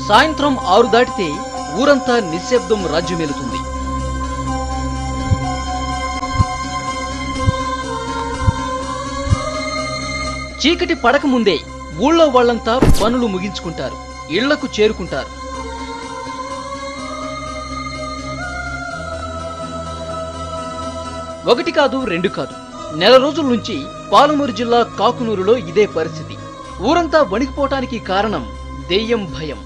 సాయంత్రం ఆరు దాటితే ఊరంతా నిశ్శబ్దం రాజ్యమేలుతుంది చీకటి పడకముందే ఊళ్ళో వాళ్ళంతా పనులు ముగించుకుంటారు ఇళ్లకు చేరుకుంటారు ఒకటి కాదు రెండు కాదు నెల రోజుల నుంచి పాలమూరు జిల్లా కాకునూరులో ఇదే పరిస్థితి ఊరంతా వణికిపోవటానికి కారణం దెయ్యం భయం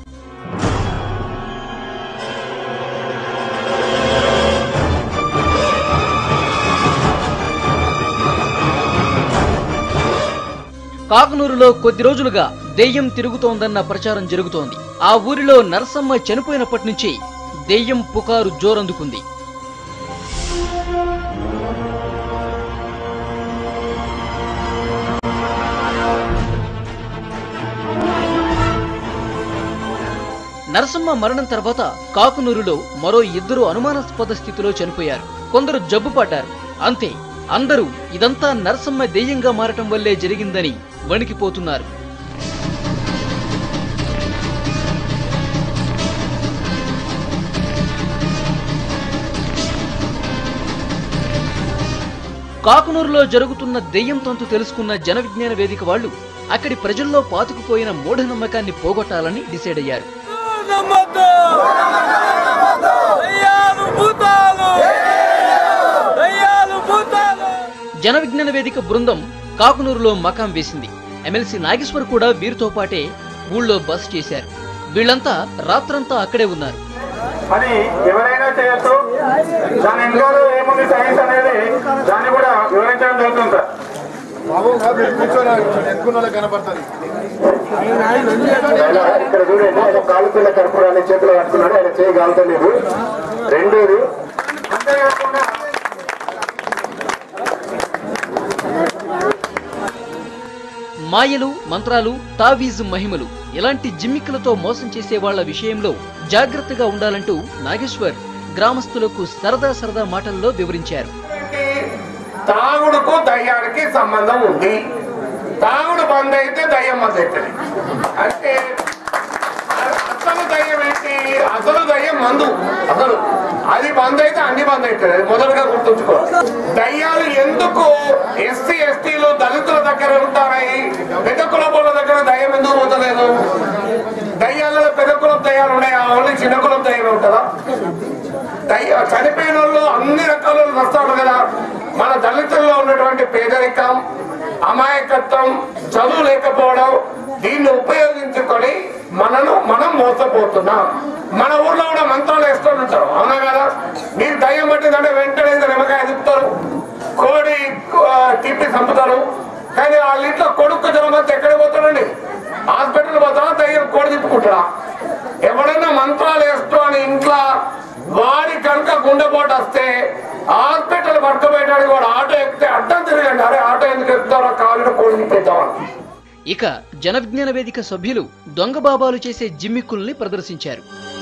కాకునూరులో కొద్ది రోజులుగా దెయ్యం తిరుగుతోందన్న ప్రచారం జరుగుతోంది ఆ ఊరిలో నరసమ్మ చనిపోయినప్పటి నుంచి దెయ్యం పుకారు జోరందుకుంది నరసమ్మ మరణం తర్వాత కాకునూరులో మరో ఇద్దరు అనుమానాస్పద స్థితిలో చనిపోయారు కొందరు జబ్బు పడ్డారు అంతే అందరూ ఇదంతా నరసమ్మ దెయ్యంగా మారటం వల్లే జరిగిందని వణికిపోతున్నారు కాకునూరులో జరుగుతున్న దెయ్యం తంతు తెలుసుకున్న జన విజ్ఞాన వేదిక వాళ్ళు అక్కడి ప్రజల్లో పాతుకుపోయిన మూఢనమ్మకాన్ని పోగొట్టాలని డిసైడ్ అయ్యారు నమ్మద్దు దయ్యాలు భూతాలు దయ్యాలు భూతాలు జన విజ్ఞాన వేదిక బృందం కాకునూరులో మకాం వేసింది ఎమ్మెల్సీ నాగేశ్వర్ కూడా వీరితో పాటే ఊళ్ళో బస చేశారు వీళ్ళంతా రాత్రంతా అక్కడే ఉన్నారు అని ఎవరైనా చేయొచ్చు దాని వెనకాల ఏముంది సైన్స్ అనేది దాన్ని కూడా వివరించడం జరుగుతుంది సార్ మామూలుగా మీరు కూర్చొని ఎత్తుకున్న వాళ్ళకి కనపడుతుంది ఇలా ఇక్కడ చూడండి ఆయన కాలు పిల్ల కర్పూరాన్ని చేతిలో పట్టుకున్నాడు ఆయన చేయి కాలుతలేదు రెండోది అంతేకాకుండా మాయలు మంత్రాలు తావీజు మహిమలు ఇలాంటి జిమ్మిక్కులతో మోసం చేసే వాళ్ళ విషయంలో జాగ్రత్తగా ఉండాలంటూ నాగేశ్వర్ గ్రామస్తులకు సరదా సరదా మాటల్లో వివరించారు తాగుడుకు దయ్యానికి సంబంధం ఉంది తాగుడు బంద్ అయితే దయ్యం బంద్ అవుతుంది అంటే అసలు దయ్యం ఏంటి అసలు దయ్యం మందు అసలు అది బంద్ అయితే అన్ని బంద్ అవుతుంది అది మొదలుగా గుర్తుంచుకో దయ్యాలు ఎందుకు ఎస్సీ ఎస్టీలు దళితుల దగ్గర ఉంటాయి పెద్ద కులపోల దగ్గర దయ్యం ఎందుకు పోతలేదు దయ్యాలలో పెద్ద కులం దయ్యాలు ఉన్నాయా ఓన్లీ చిన్న కులం దయ్యం ఉంటుందా దయ్య చనిపోయిన వాళ్ళు అన్ని రకాల వాళ్ళు వస్తారు కదా మన దళితుల్లో ఉన్నటువంటి పేదరికం అమాయకత్వం చదువు లేకపోవడం దీన్ని ఉపయోగించుకొని మనను మనం మోసపోతున్నాం మన ఊర్లో కూడా మంత్రాలు వేసుకొని ఉంటారు అవునా కదా మీరు దయ్యం పట్టిందంటే వెంటనే నిమ్మకాయ తిప్పుతారు కోడి ఆ, తిప్పి చంపుతారు కానీ వాళ్ళ ఇంట్లో కొడుకు జనం వస్తే ఎక్కడికి పోతాడండి హాస్పిటల్ పోతారా దయ్యం కోడి తిప్పుకుంటారా ఎవడన్నా మంత్రాలు వేస్తూ అని ఇంట్లో వాడి కనుక గుండెపోటు వస్తే హాస్పిటల్ పట్టుకోబోయడానికి వాడు ఆటో ఎక్కితే అడ్డం తిరగండి అరే ఆటో ఎందుకు ఎక్కుతారో కాళ్ళు కోడి తిప్పేద్దామని ఇక జన విజ్ఞాన వేదిక సభ్యులు దొంగ బాబాలు చేసే జిమ్మిక్కుల్ని ప్రదర్శించారు